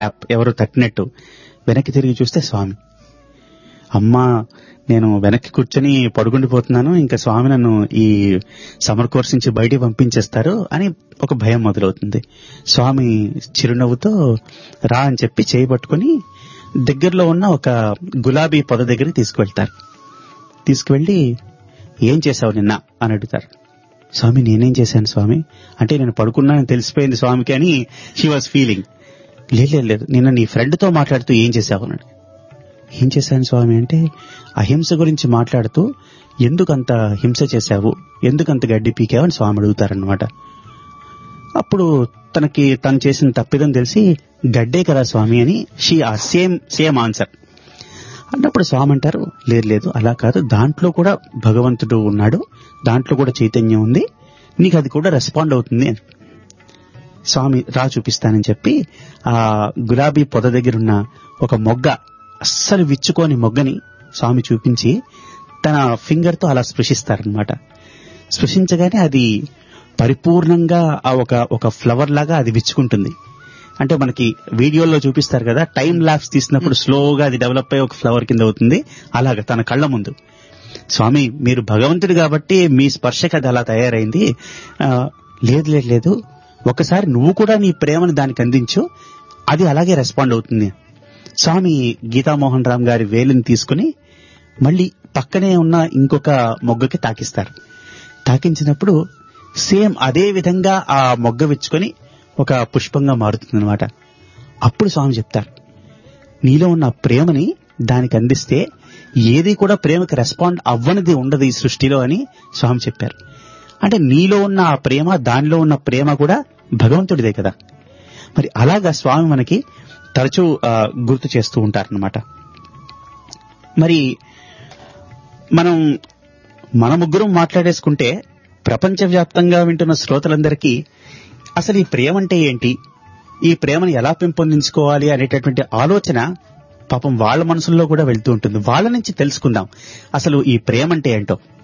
tap ఎవరు తట్టినట్టు వెనక్కి తిరిగి చూస్తే స్వామి అమ్మా నేను వెనక్కి కూర్చొని పడుకుండిపోతున్నాను ఇంకా స్వామి నన్ను ఈ సమ్మర్ కోర్స్ నుంచి బయటికి పంపించేస్తారు అని ఒక భయం మొదలవుతుంది స్వామి చిరునవ్వుతో రా అని చెప్పి చేయి పట్టుకుని దగ్గరలో ఉన్న ఒక గులాబీ పొద దగ్గరికి తీసుకువెళ్తారు తీసుకువెళ్ళి ఏం చేశావు నిన్న అని అడుగుతారు స్వామి నేనేం చేశాను స్వామి అంటే నేను పడుకున్నానని తెలిసిపోయింది స్వామికి అని షీ వాజ్ ఫీలింగ్ లేదు లేదు నిన్న నీ ఫ్రెండ్తో మాట్లాడుతూ ఏం చేశావు అన్నాడు ఏం చేశాను స్వామి అంటే అహింస గురించి మాట్లాడుతూ ఎందుకంత హింస చేశావు ఎందుకంత గడ్డి పీకావు అని స్వామి అడుగుతారనమాట అప్పుడు తనకి తను చేసిన తప్పిదం తెలిసి గడ్డే కదా స్వామి అని షీ ఆ సేమ్ సేమ్ ఆన్సర్ అన్నప్పుడు స్వామి అంటారు లేదు లేదు అలా కాదు దాంట్లో కూడా భగవంతుడు ఉన్నాడు దాంట్లో కూడా చైతన్యం ఉంది నీకు అది కూడా రెస్పాండ్ అవుతుంది అని స్వామి రా చూపిస్తానని చెప్పి ఆ గులాబీ పొద దగ్గర ఉన్న ఒక మొగ్గ అస్సలు విచ్చుకోని మొగ్గని స్వామి చూపించి తన ఫింగర్ తో అలా స్పృశిస్తారనమాట స్పృశించగానే అది పరిపూర్ణంగా ఆ ఒక ఒక ఫ్లవర్ లాగా అది విచ్చుకుంటుంది అంటే మనకి వీడియోలో చూపిస్తారు కదా టైం ల్యాబ్స్ తీసినప్పుడు స్లోగా అది డెవలప్ అయ్యి ఒక ఫ్లవర్ కింద అవుతుంది అలాగా తన కళ్ళ ముందు స్వామి మీరు భగవంతుడు కాబట్టి మీ స్పర్శకి అది అలా తయారైంది ఆ, లేదు లేదు లేదు ఒకసారి నువ్వు కూడా నీ ప్రేమను దానికి అందించు అది అలాగే రెస్పాండ్ అవుతుంది స్వామి గీతామోహన్ రామ్ గారి వేలుని తీసుకుని మళ్ళీ పక్కనే ఉన్న ఇంకొక మొగ్గకి తాకిస్తారు తాకించినప్పుడు సేమ్ అదే విధంగా ఆ మొగ్గ విచ్చుకొని ఒక పుష్పంగా మారుతుంది అనమాట అప్పుడు స్వామి చెప్తారు నీలో ఉన్న ప్రేమని దానికి అందిస్తే ఏది కూడా ప్రేమకి రెస్పాండ్ అవ్వనిది ఉండదు ఈ సృష్టిలో అని స్వామి చెప్పారు అంటే నీలో ఉన్న ఆ ప్రేమ దానిలో ఉన్న ప్రేమ కూడా భగవంతుడిదే కదా మరి అలాగా స్వామి మనకి తరచూ ఆ, గుర్తు చేస్తూ ఉంటారనమాట మరి మనం మన ముగ్గురం మాట్లాడేసుకుంటే ప్రపంచవ్యాప్తంగా వింటున్న శ్రోతలందరికీ అసలు ఈ ప్రేమ అంటే ఏంటి ఈ ప్రేమను ఎలా పెంపొందించుకోవాలి అనేటటువంటి ఆలోచన పాపం వాళ్ళ మనసుల్లో కూడా వెళ్తూ ఉంటుంది వాళ్ళ నుంచి తెలుసుకుందాం అసలు ఈ ప్రేమ అంటే ఏంటో